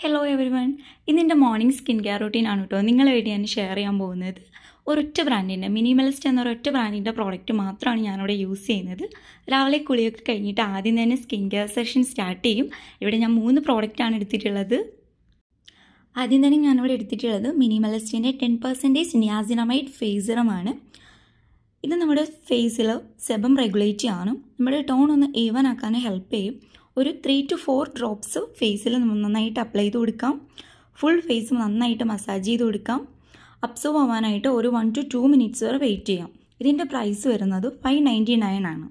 hello everyone ഇന്നെൻ്റെ morning skin care routine ആണ് കേട്ടോ നിങ്ങളെ വേണ്ടി ഞാൻ ഷെയർ ചെയ്യാൻ പോകുന്നത് ഒരൊറ്റ ബ്രാൻഡിൻ്റെ മിനിമലിസ്റ്റ് എന്ന ഒരൊറ്റ ബ്രാൻഡിൻ്റെ പ്രോഡക്റ്റ് മാത്രമാണ് ഞാനിവിടെ യൂസ് ചെയ്യുന്നത് രാവിലെ കുളിയൊക്കെ കഴിഞ്ഞിട്ട് ആദ്യം തന്നെ സ്കിൻ കെയർ സെഷൻ സ്റ്റാർട്ട് ചെയ്യും ഇവിടെ ഞാൻ മൂന്ന് പ്രോഡക്റ്റാണ് എടുത്തിട്ടുള്ളത് ആദ്യം തന്നെ ഞാനിവിടെ എടുത്തിട്ടുള്ളത് മിനിമലിസ്റ്റിൻ്റെ ടെൻ പെർസെൻറ്റേജ് നിയാസിനമൈഡ് ഫേസറമാണ് ഇത് നമ്മുടെ ഫേസിൽ സെബം റെഗുലേറ്റ് ചെയ്യാനും നമ്മുടെ ടോൺ ഒന്ന് ഈവൻ ആക്കാൻ ഹെൽപ്പ് ചെയ്യും ഒരു ത്രീ ടു ഫോർ ഡ്രോപ്സ് ഫേസിൽ നന്നായിട്ട് അപ്ലൈ ചെയ്ത് കൊടുക്കാം ഫുൾ ഫേസ് നന്നായിട്ട് മസാജ് ചെയ്ത് കൊടുക്കാം അബ്സോർവ് ആവാനായിട്ട് ഒരു വൺ ടു ടു മിനിറ്റ്സ് വരെ വെയിറ്റ് ചെയ്യാം ഇതിൻ്റെ പ്രൈസ് വരുന്നത് ഫൈവ് നയൻറ്റി നയൻ ആണ്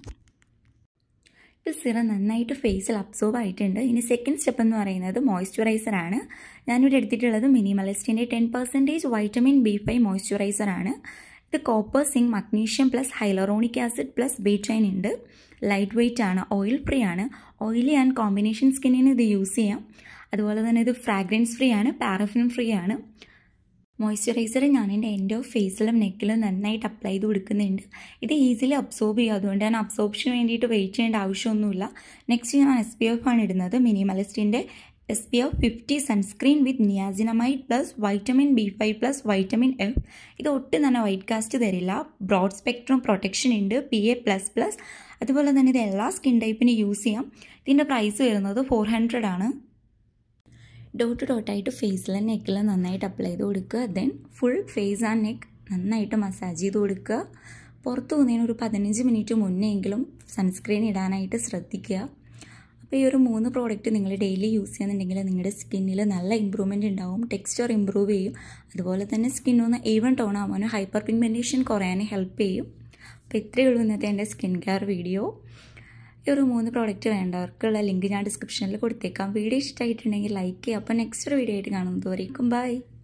ഇത് സിറം നന്നായിട്ട് ഫേസിൽ അബ്സോർവ് ആയിട്ടുണ്ട് ഇനി സെക്കൻഡ് സ്റ്റെപ്പ് എന്ന് പറയുന്നത് മോയ്സ്ചറൈസർ ആണ് ഞാനിവിടെ എടുത്തിട്ടുള്ളത് മിനിമലിസ്റ്റിൻ്റെ ten percentage vitamin B five moisturiser ആണ് ഇത് copper zinc magnesium plus hyaluronic acid plus betaine ഉണ്ട് ലൈറ്റ് വെയ്റ്റ് ആണ് ഓയിൽ ഫ്രീ ആണ് ഓയിലി ആൻഡ് കോമ്പിനേഷൻ സ്കിന്നിന് ഇത് യൂസ് ചെയ്യാം അതുപോലെ തന്നെ ഇത് ഫ്രാഗ്രൻസ് ഫ്രീ ആണ് പാരഫിൻ ഫ്രീ ആണ് മോയ്സ്ചറൈസർ ഞാൻ എൻ്റെ എൻ്റെ ഫേസിലും നെക്കിലും നന്നായിട്ട് അപ്ലൈ ചെയ്ത് കൊടുക്കുന്നുണ്ട് ഇത് ഈസിലി അബ്സോർബ് ചെയ്യും അതുകൊണ്ട് ഞാൻ അബ്സോർപ്ഷന് വേണ്ടിയിട്ട് വെയിറ്റ് ചെയ്യേണ്ട ആവശ്യമൊന്നുമില്ല നെക്സ്റ്റ് ഞാൻ എസ് പി എഫ് ആണ് ഇടുന്നത് മിനിമലിസ്റ്റിൻ്റെ S P F fifty sunscreen with niacinamide plus vitamin B five plus vitamin F ഇത് ഒട്ടും തന്നെ വൈറ്റ് കാസ്റ്റ് തരില്ല ബ്രോഡ് സ്പെക്ട്രം പ്രൊട്ടക്ഷൻ ഉണ്ട് പി എ പ്ലസ് പ്ലസ് അതുപോലെ തന്നെ ഇത് എല്ലാ സ്കിൻ ടൈപ്പിന് യൂസ് ചെയ്യാം ഇതിൻ്റെ പ്രൈസ് വരുന്നത് ഫോർ ഹൺഡ്രഡ് ആണ് ഡോട്ട് ഡോട്ടായിട്ട് ഫേസിൽ നെക്കിൽ നന്നായിട്ട് അപ്ലൈ ചെയ്ത് കൊടുക്കുക then full face and neck നന്നായിട്ട് മസാജ് ചെയ്ത് കൊടുക്കുക പുറത്ത് പോകുന്നതിന് ഒരു പതിനഞ്ച് മിനിറ്റ് മുന്നേ എങ്കിലും സൺസ്ക്രീൻ ഇടാനായിട്ട് ശ്രദ്ധിക്കുക അപ്പോൾ ഈ ഒരു മൂന്ന് പ്രോഡക്റ്റ് നിങ്ങൾ ഡെയിലി യൂസ് ചെയ്യുന്നുണ്ടെങ്കിൽ നിങ്ങളുടെ സ്കിന്നിൽ നല്ല ഇമ്പ്രൂവ്മെൻറ്റ് ഉണ്ടാവും ടെക്സ്ചർ ഇമ്പ്രൂവ് ചെയ്യും അതുപോലെ തന്നെ സ്കിൻ ഒന്ന് ഈവൻ ടോൺ ആവാനും ഹൈപ്പർ പിഗ്മെൻറ്റേഷൻ കുറയാനും ഹെൽപ്പ് ചെയ്യും അപ്പോൾ ഇത്രയേ ഉള്ളൂ ഇന്നത്തെ എൻ്റെ സ്കിൻ കെയർ വീഡിയോ ഈ ഒരു മൂന്ന് പ്രോഡക്റ്റ് വേണ്ടവർക്കുള്ള ലിങ്ക് ഞാൻ ഡിസ്ക്രിപ്ഷനിൽ കൊടുത്തേക്കാം വീഡിയോ ഇഷ്ടമായിട്ടുണ്ടെങ്കിൽ ലൈക്ക് ചെയ്യുക അപ്പോൾ നെക്സ്റ്റ് ഒരു വീഡിയോ ആയിട്ട് കാണുന്നത് വരേക്കും ബൈ